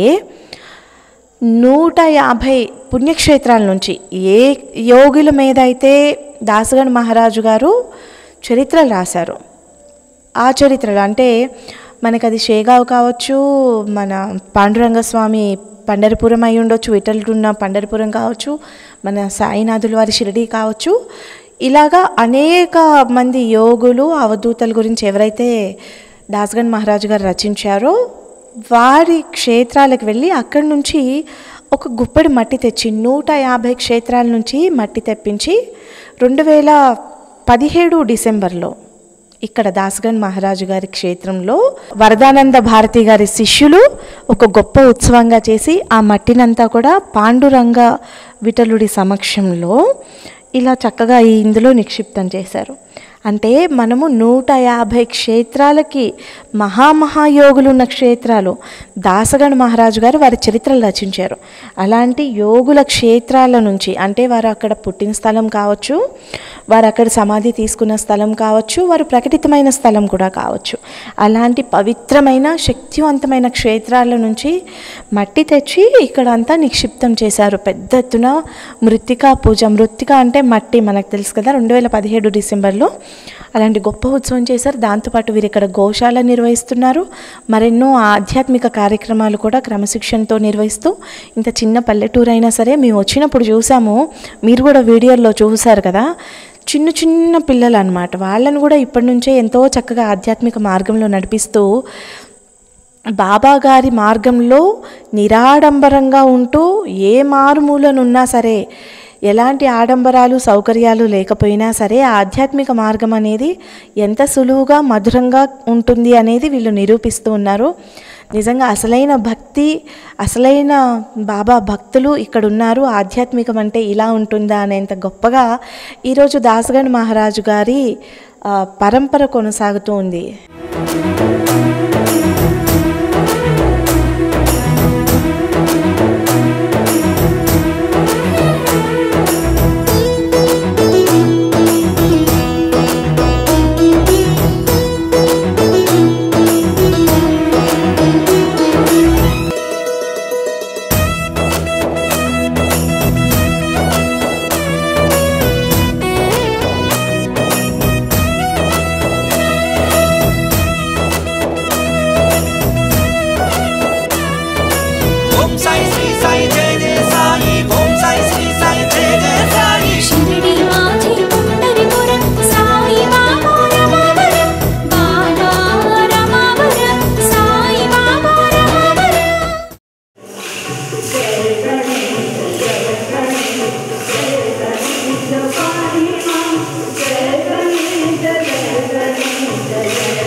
నూట యాభై పుణ్యక్షేత్రాల నుంచి ఏ యోగుల మీద అయితే దాసగణ్ మహారాజు గారు చరిత్రలు రాశారు ఆ చరిత్రలు అంటే మనకి అది షేగావ్ కావచ్చు మన పాండురంగస్వామి పండరిపురం అయి ఉండొచ్చు విఠలున్న పండరిపురం కావచ్చు మన సాయినాథుల వారి షిరిడి కావచ్చు ఇలాగా అనేక మంది యోగులు అవధూతల గురించి ఎవరైతే దాసగణ్ మహారాజు గారు రచించారో వారి క్షేత్రాలకు వెళ్ళి అక్కడి నుంచి ఒక గుప్పడి మట్టి తెచ్చి నూట యాభై క్షేత్రాల నుంచి మట్టి తెప్పించి రెండు వేల పదిహేడు డిసెంబర్లో ఇక్కడ దాసగణ్ మహారాజు గారి క్షేత్రంలో వరదానంద భారతి గారి శిష్యులు ఒక గొప్ప ఉత్సవంగా చేసి ఆ మట్టినంతా కూడా పాండురంగ విఠలుడి సమక్షంలో ఇలా చక్కగా ఈ ఇందులో నిక్షిప్తం చేశారు అంటే మనము నూట యాభై క్షేత్రాలకి మహామహాయోగులు ఉన్న క్షేత్రాలు దాసగణ మహారాజు గారు వారి చరిత్రలు రచించారు అలాంటి యోగుల క్షేత్రాల నుంచి అంటే వారు అక్కడ పుట్టిన స్థలం కావచ్చు వారు అక్కడ సమాధి తీసుకున్న స్థలం కావచ్చు వారు ప్రకటితమైన స్థలం కూడా కావచ్చు అలాంటి పవిత్రమైన శక్తివంతమైన క్షేత్రాల నుంచి మట్టి తెచ్చి ఇక్కడ అంతా నిక్షిప్తం చేశారు పెద్ద ఎత్తున మృత్తికా పూజ మృత్తిక అంటే మట్టి మనకు తెలుసు కదా రెండు వేల పదిహేడు డిసెంబర్లో అలాంటి గొప్ప ఉత్సవం చేశారు దాంతోపాటు వీరు ఇక్కడ గోశాల నిర్వహిస్తున్నారు మరెన్నో ఆధ్యాత్మిక కార్యక్రమాలు కూడా క్రమశిక్షణతో నిర్వహిస్తూ ఇంత చిన్న పల్లెటూరు అయినా సరే మేము వచ్చినప్పుడు చూసాము మీరు కూడా వీడియోల్లో చూశారు కదా చిన్న చిన్న పిల్లలు అనమాట వాళ్ళను కూడా ఇప్పటి నుంచే ఎంతో చక్కగా ఆధ్యాత్మిక మార్గంలో నడిపిస్తూ బాబా గారి మార్గంలో నిరాడంబరంగా ఉంటూ ఏ మారుమూలనున్నా సరే ఎలాంటి ఆడంబరాలు సౌకర్యాలు లేకపోయినా సరే ఆధ్యాత్మిక మార్గం అనేది ఎంత సులువుగా మధురంగా ఉంటుంది అనేది వీళ్ళు నిరూపిస్తూ ఉన్నారు నిజంగా అసలైన భక్తి అసలైన బాబా భక్తులు ఇక్కడ ఉన్నారు ఆధ్యాత్మికం అంటే ఇలా ఉంటుందా అనేంత గొప్పగా ఈరోజు దాసగణ్ మహారాజు గారి ఆ, పరంపర కొనసాగుతూ ఉంది ఓం సాయి శ్రీ సాయి జయ జయ సాయి ఓం సాయి శ్రీ సాయి జయ జయ సాయి షిరిడి మాజీ పండరిపురం సాయి బాబా రమావరం బాబా రమావరం సాయి బాబా రమావరం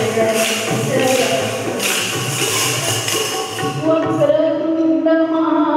వక్రతుండ మహా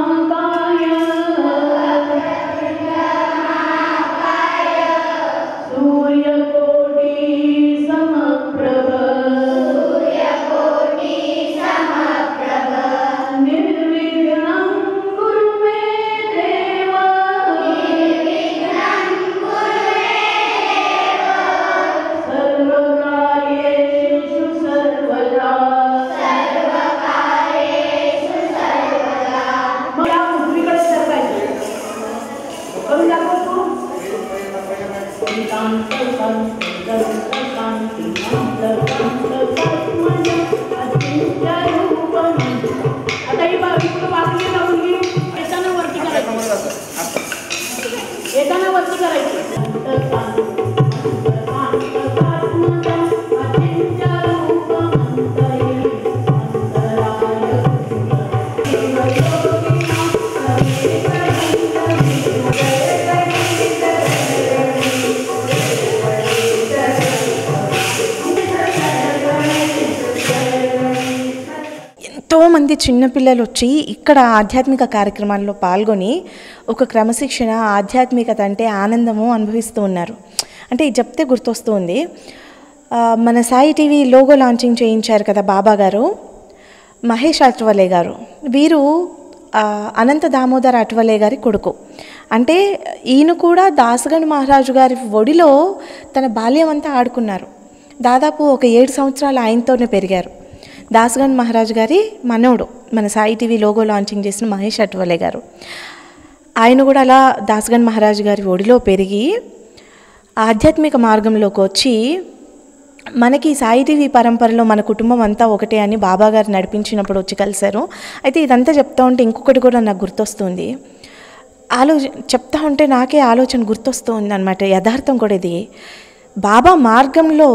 చిన్నపిల్లలు వచ్చి ఇక్కడ ఆధ్యాత్మిక కార్యక్రమాల్లో పాల్గొని ఒక క్రమశిక్షణ ఆధ్యాత్మికత అంటే ఆనందము అనుభవిస్తూ ఉన్నారు అంటే ఇది చెప్తే గుర్తొస్తుంది ఆ, మన సాయి టీవీ లోగో లాంచింగ్ చేయించారు కదా బాబా గారు మహేష్ అట్వలే గారు వీరు ఆ, అనంత దామోదర్ అట్వలే గారి కొడుకు అంటే ఈయన కూడా దాసగణ్ మహారాజు గారి ఒడిలో తన బాల్యం అంతా ఆడుకున్నారు దాదాపు ఒక ఏడు సంవత్సరాలు ఆయనతోనే పెరిగారు దాసగణ్ మహారాజు గారి మనవడు మన సాయి టీవీ లోగో లాంచింగ్ చేసిన మహేష్ అట్వలే గారు ఆయన కూడా అలా దాసగణ్ మహారాజు గారి ఒడిలో పెరిగి ఆధ్యాత్మిక మార్గంలోకి వచ్చి మనకి సాయి టీవీ పరంపరలో మన కుటుంబం అంతా ఒకటే అని బాబా గారు నడిపించినప్పుడు వచ్చి కలిశారు అయితే ఇదంతా చెప్తా ఉంటే ఇంకొకటి కూడా నాకు గుర్తొస్తుంది ఆలోచ చెప్తా ఉంటే నాకే ఆలోచన గుర్తొస్తుంది అనమాట యథార్థం కూడా ఇది బాబా మార్గంలో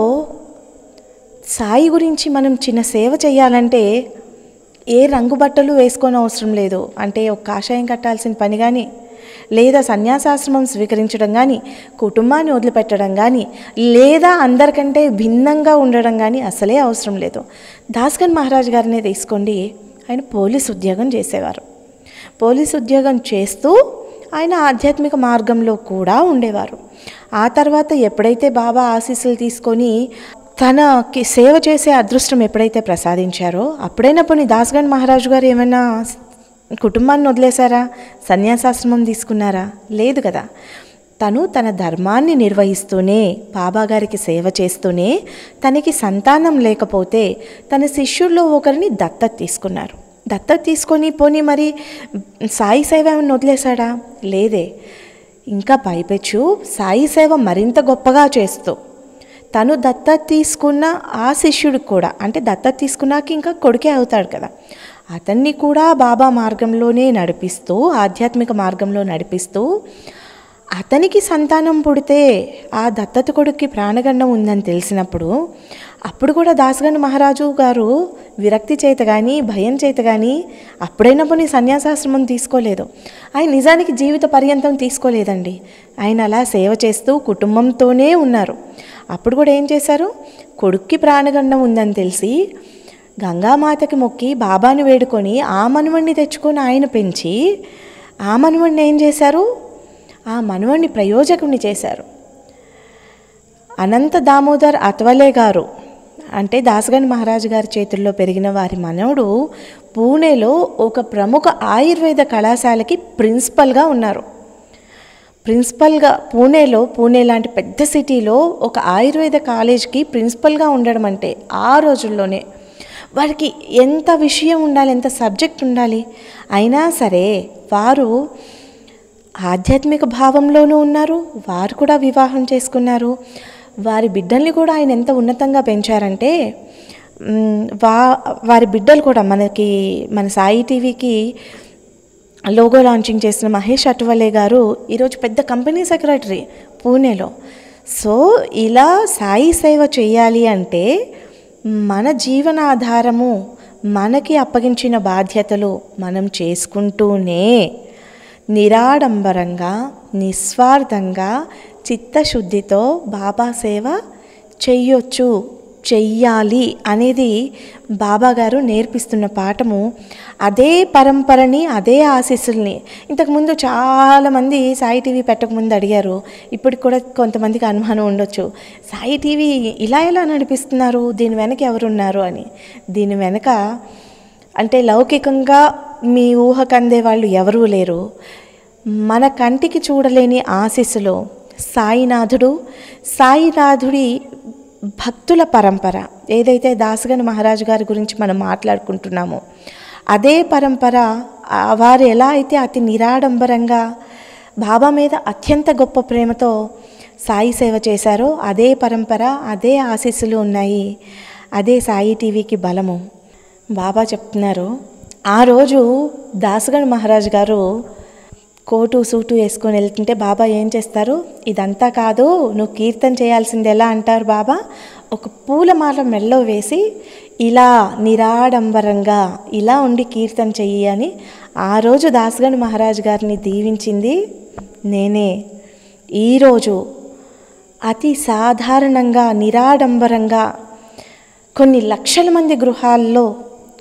సాయి గురించి మనం చిన్న సేవ చేయాలంటే ఏ రంగు బట్టలు వేసుకొని అవసరం లేదు అంటే ఒక కాషాయం కట్టాల్సిన పని కానీ లేదా సన్యాసాశ్రమం స్వీకరించడం కానీ కుటుంబాన్ని వదిలిపెట్టడం కానీ లేదా అందరికంటే భిన్నంగా ఉండడం కానీ అసలే అవసరం లేదు దాస్గన్ మహారాజ్ గారినే తీసుకోండి ఆయన పోలీస్ ఉద్యోగం చేసేవారు పోలీస్ ఉద్యోగం చేస్తూ ఆయన ఆధ్యాత్మిక మార్గంలో కూడా ఉండేవారు ఆ తర్వాత ఎప్పుడైతే బాబా ఆశీస్సులు తీసుకొని తనకి సేవ చేసే అదృష్టం ఎప్పుడైతే ప్రసాదించారో అప్పుడైనా పోనీ దాస్గణ్ మహారాజు గారు ఏమైనా కుటుంబాన్ని వదిలేశారా సన్యాసాశ్రమం తీసుకున్నారా లేదు కదా తను తన ధర్మాన్ని నిర్వహిస్తూనే బాబా గారికి సేవ చేస్తూనే తనకి సంతానం లేకపోతే తన శిష్యుల్లో ఒకరిని దత్తత తీసుకున్నారు దత్తత తీసుకొని పోనీ మరి సాయి సేవ ఏమైనా వదిలేశాడా లేదే ఇంకా పైపెచ్చు సాయి సేవ మరింత గొప్పగా చేస్తూ తను దత్తత తీసుకున్న ఆ శిష్యుడికి కూడా అంటే దత్తత తీసుకున్నాక ఇంకా కొడుకే అవుతాడు కదా అతన్ని కూడా బాబా మార్గంలోనే నడిపిస్తూ ఆధ్యాత్మిక మార్గంలో నడిపిస్తూ అతనికి సంతానం పుడితే ఆ దత్తత కొడుక్కి ప్రాణగండం ఉందని తెలిసినప్పుడు అప్పుడు కూడా దాసగండ మహారాజు గారు విరక్తి చేత కానీ భయం చేత కానీ అప్పుడైనా పోనీ సన్యాసాశ్రమం తీసుకోలేదు ఆయన నిజానికి జీవిత పర్యంతం తీసుకోలేదండి ఆయన అలా సేవ చేస్తూ కుటుంబంతోనే ఉన్నారు అప్పుడు కూడా ఏం చేశారు కొడుక్కి ప్రాణగండం ఉందని తెలిసి గంగామాతకి మొక్కి బాబాని వేడుకొని ఆ మనవణ్ణి తెచ్చుకొని ఆయన పెంచి ఆ మనవణ్ణి ఏం చేశారు ఆ మనవణ్ణి ప్రయోజకుని చేశారు అనంత దామోదర్ అత్వలే గారు అంటే దాసగణ్ మహారాజు గారి చేతుల్లో పెరిగిన వారి మనవడు పూణేలో ఒక ప్రముఖ ఆయుర్వేద కళాశాలకి ప్రిన్సిపల్గా ఉన్నారు ప్రిన్సిపల్గా పూణేలో పూణే లాంటి పెద్ద సిటీలో ఒక ఆయుర్వేద కాలేజ్కి ప్రిన్సిపల్గా ఉండడం అంటే ఆ రోజుల్లోనే వారికి ఎంత విషయం ఉండాలి ఎంత సబ్జెక్ట్ ఉండాలి అయినా సరే వారు ఆధ్యాత్మిక భావంలోనూ ఉన్నారు వారు కూడా వివాహం చేసుకున్నారు వారి బిడ్డల్ని కూడా ఆయన ఎంత ఉన్నతంగా పెంచారంటే మ్, వా వారి బిడ్డలు కూడా మనకి మన సాయి టీవీకి లోగో లాంచింగ్ చేసిన మహేష్ అట్వలే గారు ఈరోజు పెద్ద కంపెనీ సెక్రటరీ పూణేలో సో ఇలా సాయి సేవ చేయాలి అంటే మన జీవనాధారము మనకి అప్పగించిన బాధ్యతలు మనం చేసుకుంటూనే నిరాడంబరంగా నిస్వార్థంగా చిత్తశుద్ధితో బాబా సేవ చెయ్యొచ్చు చెయ్యాలి అనేది బాబా గారు నేర్పిస్తున్న పాఠము అదే పరంపరని అదే ఆశీస్సుల్ని ఇంతకుముందు చాలామంది సాయి టీవీ పెట్టకముందు అడిగారు ఇప్పటికి కూడా కొంతమందికి అనుమానం ఉండొచ్చు సాయి టీవీ ఇలా ఎలా నడిపిస్తున్నారు దీని వెనక ఎవరున్నారు అని దీని వెనక అంటే లౌకికంగా మీ ఊహకు అందే వాళ్ళు ఎవరూ లేరు మన కంటికి చూడలేని ఆశీస్సులో సాయినాథుడు సాయినాథుడి భక్తుల పరంపర ఏదైతే దాసగని మహారాజు గారి గురించి మనం మాట్లాడుకుంటున్నామో అదే పరంపర ఆ వారు ఎలా అయితే అతి నిరాడంబరంగా బాబా మీద అత్యంత గొప్ప ప్రేమతో సాయి సేవ చేశారో అదే పరంపర అదే ఆశీస్సులు ఉన్నాయి అదే సాయి టీవీకి బలము బాబా చెప్తున్నారు ఆ రోజు దాసగణ్ మహారాజు గారు కోటు సూటు వేసుకొని వెళ్తుంటే బాబా ఏం చేస్తారు ఇదంతా కాదు నువ్వు కీర్తన చేయాల్సింది ఎలా అంటారు బాబా ఒక పూలమాల మెల్లో వేసి ఇలా నిరాడంబరంగా ఇలా ఉండి కీర్తన చెయ్యి అని ఆ రోజు దాసగణ్ మహారాజు గారిని దీవించింది నేనే ఈరోజు అతి సాధారణంగా నిరాడంబరంగా కొన్ని లక్షల మంది గృహాల్లో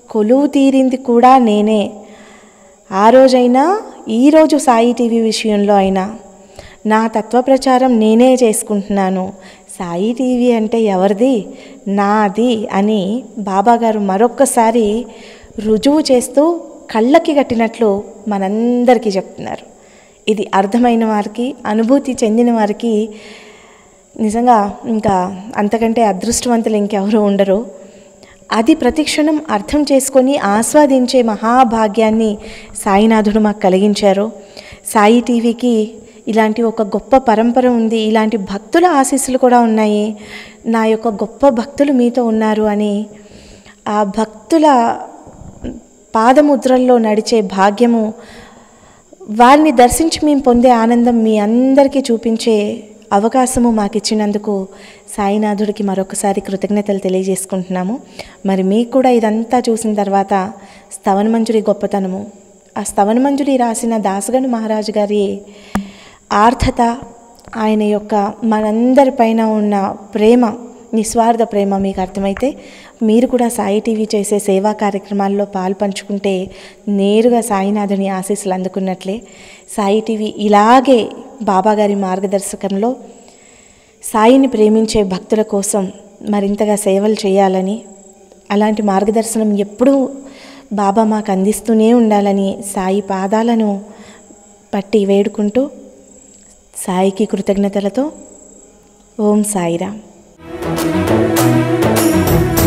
కొలువు తీరింది కూడా నేనే ఆ రోజైనా ఈరోజు సాయి టీవీ విషయంలో అయినా నా తత్వ ప్రచారం నేనే చేసుకుంటున్నాను సాయి టీవీ అంటే ఎవరిది నాది అని బాబాగారు మరొక్కసారి రుజువు చేస్తూ కళ్ళకి కట్టినట్లు మనందరికీ చెప్తున్నారు ఇది అర్థమైన వారికి అనుభూతి చెందిన వారికి నిజంగా ఇంకా అంతకంటే అదృష్టవంతులు ఇంకెవరు ఉండరు అది ప్రతిక్షణం అర్థం చేసుకొని ఆస్వాదించే మహాభాగ్యాన్ని సాయినాథుడు మాకు కలిగించారు సాయి టీవీకి ఇలాంటి ఒక గొప్ప పరంపర ఉంది ఇలాంటి భక్తుల ఆశీస్సులు కూడా ఉన్నాయి నా యొక్క గొప్ప భక్తులు మీతో ఉన్నారు అని ఆ భక్తుల పాదముద్రల్లో నడిచే భాగ్యము వారిని దర్శించి మేము పొందే ఆనందం మీ అందరికీ చూపించే అవకాశము మాకు ఇచ్చినందుకు సాయినాథుడికి మరొకసారి కృతజ్ఞతలు తెలియజేసుకుంటున్నాము మరి మీకు కూడా ఇదంతా చూసిన తర్వాత స్తవన మంజురి గొప్పతనము ఆ స్తవన మంజురి రాసిన దాసగను మహారాజు గారి ఆర్థత ఆయన యొక్క మనందరిపైన ఉన్న ప్రేమ నిస్వార్థ ప్రేమ మీకు అర్థమైతే మీరు కూడా సాయి టీవీ చేసే సేవా కార్యక్రమాల్లో పాలు పంచుకుంటే నేరుగా సాయినాథుని ఆశీస్సులు అందుకున్నట్లే సాయి టీవీ ఇలాగే బాబాగారి మార్గదర్శకంలో సాయిని ప్రేమించే భక్తుల కోసం మరింతగా సేవలు చేయాలని అలాంటి మార్గదర్శనం ఎప్పుడూ బాబా మాకు అందిస్తూనే ఉండాలని సాయి పాదాలను పట్టి వేడుకుంటూ సాయికి కృతజ్ఞతలతో ఓం సాయిరామ్